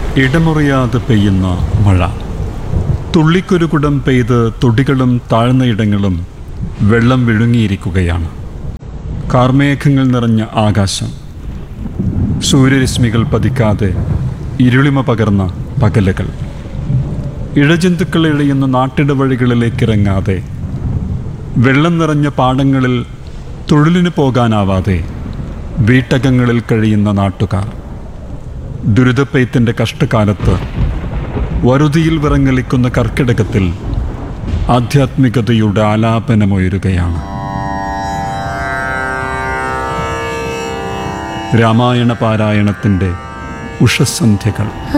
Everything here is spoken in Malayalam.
ഇടമുറിയാതെ പെയ്യുന്ന മഴ തുള്ളിക്കുരുകുടം പെയ്ത് തൊടികളും താഴ്ന്ന ഇടങ്ങളും വെള്ളം വിഴുങ്ങിയിരിക്കുകയാണ് കാർമേഘങ്ങൾ നിറഞ്ഞ ആകാശം സൂര്യരശ്മികൾ പതിക്കാതെ ഇരുളിമ പകർന്ന പകലുകൾ ഇഴജന്തുക്കൾ ഇഴയുന്ന നാട്ടിടവഴികളിലേക്ക് ഇറങ്ങാതെ വെള്ളം നിറഞ്ഞ പാടങ്ങളിൽ തൊഴിലിന് പോകാനാവാതെ വീട്ടകങ്ങളിൽ കഴിയുന്ന നാട്ടുകാർ ദുരിതപ്പെയ്ത്തിൻ്റെ കഷ്ടകാലത്ത് വറുതിയിൽ വിറങ്ങലിക്കുന്ന കർക്കിടകത്തിൽ ആധ്യാത്മികതയുടെ ആലാപനമുയരുകയാണ് രാമായണ പാരായണത്തിൻ്റെ ഉഷസന്ധ്യകൾ